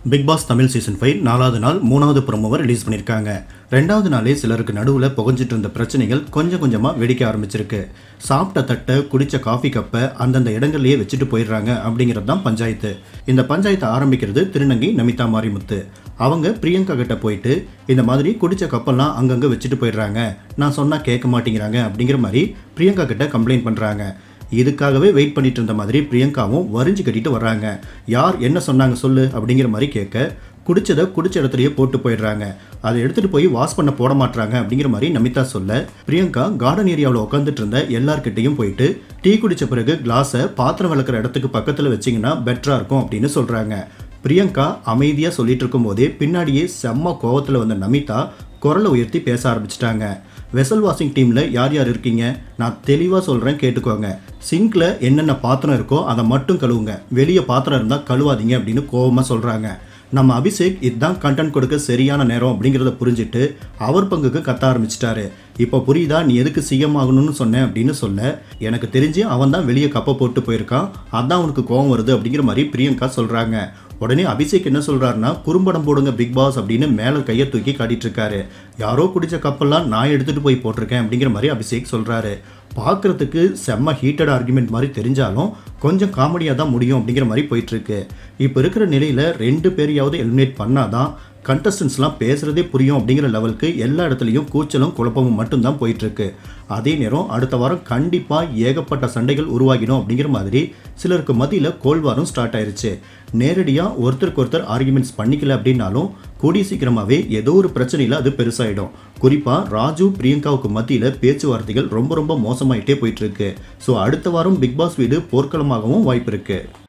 big Boss Tamil season five நாலாவது நாள் மூணாவது ப்ரோமோவை ரிலீஸ் பண்ணியிருக்காங்க ரெண்டாவது நாளே சிலருக்கு நடுவில் புகஞ்சிட்டு இருந்த பிரச்சனைகள் கொஞ்சம் கொஞ்சமாக வெடிக்க ஆரம்பிச்சிருக்கு சாப்பிட்ட தட்டை குடித்த காஃபி கப்பை அந்தந்த இடங்கள்லயே வச்சுட்டு போயிடுறாங்க அப்படிங்கிறது தான் பஞ்சாயத்து இந்த பஞ்சாயத்தை ஆரம்பிக்கிறது திருநங்கை நமிதா மாரிமுத்து அவங்க பிரியங்கா கிட்ட போயிட்டு இந்த மாதிரி குடிச்ச கப்பெல்லாம் அங்கங்கே வச்சுட்டு போயிடுறாங்க நான் சொன்னால் கேட்க மாட்டேங்கிறாங்க அப்படிங்கிற மாதிரி பிரியங்கா கிட்ட கம்ப்ளைண்ட் பண்ணுறாங்க இதுக்காகவே வெயிட் பண்ணிட்டு இருந்த மாதிரி பிரியங்காவும் வரிஞ்சு கட்டிட்டு வர்றாங்க யார் என்ன சொன்னாங்க சொல்லு அப்படிங்கிற மாதிரி கேட்க குடிச்சதை குடிச்ச இடத்துலயே போட்டு போயிடுறாங்க அதை எடுத்துட்டு போய் வாஷ் பண்ண போட மாட்டாங்க அப்படிங்கிற மாதிரி நமிதா சொல்ல பிரியங்கா கார்டன் ஏரியாவில் உட்காந்துட்டு இருந்த எல்லார்கிட்டையும் போயிட்டு டீ குடிச்ச பிறகு கிளாஸை பாத்திரம் விளக்குற இடத்துக்கு பக்கத்தில் வச்சிங்கன்னா பெட்டராக இருக்கும் அப்படின்னு சொல்கிறாங்க பிரியங்கா அமைதியாக சொல்லிட்டு இருக்கும்போதே பின்னாடியே செம்ம கோவத்தில் வந்த நமிதா குரலை உயர்த்தி பேச ஆரம்பிச்சிட்டாங்க வெசல் வாஷிங் டீமில் யார் யார் இருக்கீங்க நான் தெளிவாக சொல்கிறேன் கேட்டுக்கோங்க சிங்கில் என்னென்ன பாத்திரம் இருக்கோ அதை மட்டும் கழுவுங்க வெளியே பாத்திரம் இருந்தால் கழுவாதீங்க அப்படின்னு கோவமாக சொல்கிறாங்க நம்ம அபிஷேக் இதுதான் கண்டென்ட் கொடுக்க சரியான நேரம் அப்படிங்கிறத புரிஞ்சுட்டு அவர் பங்குக்கு கத்த ஆரம்பிச்சிட்டாரு இப்போ புரியுதா நீ எதுக்கு சிஎம் ஆகணும்னு சொன்னேன் அப்படின்னு சொல்ல எனக்கு தெரிஞ்சு அவன் தான் வெளியே கப்பை போட்டு போயிருக்கான் அதான் அவனுக்கு கோவம் வருது அப்படிங்கிற மாதிரி பிரியங்கா சொல்கிறாங்க உடனே அபிஷேக் என்ன சொல்றாருன்னா குறும்படம் போடுங்க பிக் பாஸ் அப்படின்னு மேலே கையை தூக்கி காட்டிட்டு இருக்காரு யாரோ குடிச்ச கப்பெல்லாம் நான் எடுத்துட்டு போய் போட்டிருக்கேன் அப்படிங்கிற மாதிரி அபிஷேக் சொல்றாரு பார்க்கறதுக்கு செம்ம ஹீட்டட் ஆர்குமெண்ட் மாதிரி தெரிஞ்சாலும் கொஞ்சம் காமெடியாக தான் முடியும் அப்படிங்கிற மாதிரி போயிட்டு இருக்கு இப்போ இருக்கிற நிலையில் ரெண்டு பேரையாவது எலிமினேட் பண்ணாதான் கண்டஸ்டன்ஸ்லாம் பேசுகிறதே புரியும் அப்படிங்கிற லெவலுக்கு எல்லா இடத்துலையும் கூச்சலும் குழப்பமும் மட்டும்தான் போயிட்டுருக்கு அதே நேரம் அடுத்த வாரம் கண்டிப்பாக ஏகப்பட்ட சண்டைகள் உருவாகிடும் அப்படிங்கிற மாதிரி சிலருக்கு மத்தியில் கோல்வாரும் ஸ்டார்ட் ஆயிருச்சு நேரடியாக ஒருத்தருக்கு ஒருத்தர் ஆர்குமெண்ட்ஸ் பண்ணிக்கல அப்படின்னாலும் கூடிய சீக்கிரமாகவே ஏதோ ஒரு பிரச்சனையில் அது பெருசாயிடும் குறிப்பாக ராஜு பிரியங்காவுக்கு மத்தியில் பேச்சுவார்த்தைகள் ரொம்ப ரொம்ப மோசமாயிட்டே போயிட்டு இருக்கு ஸோ அடுத்த வாரம் பிக் பாஸ் வீடு போர்க்களமாகவும் வாய்ப்பு இருக்குது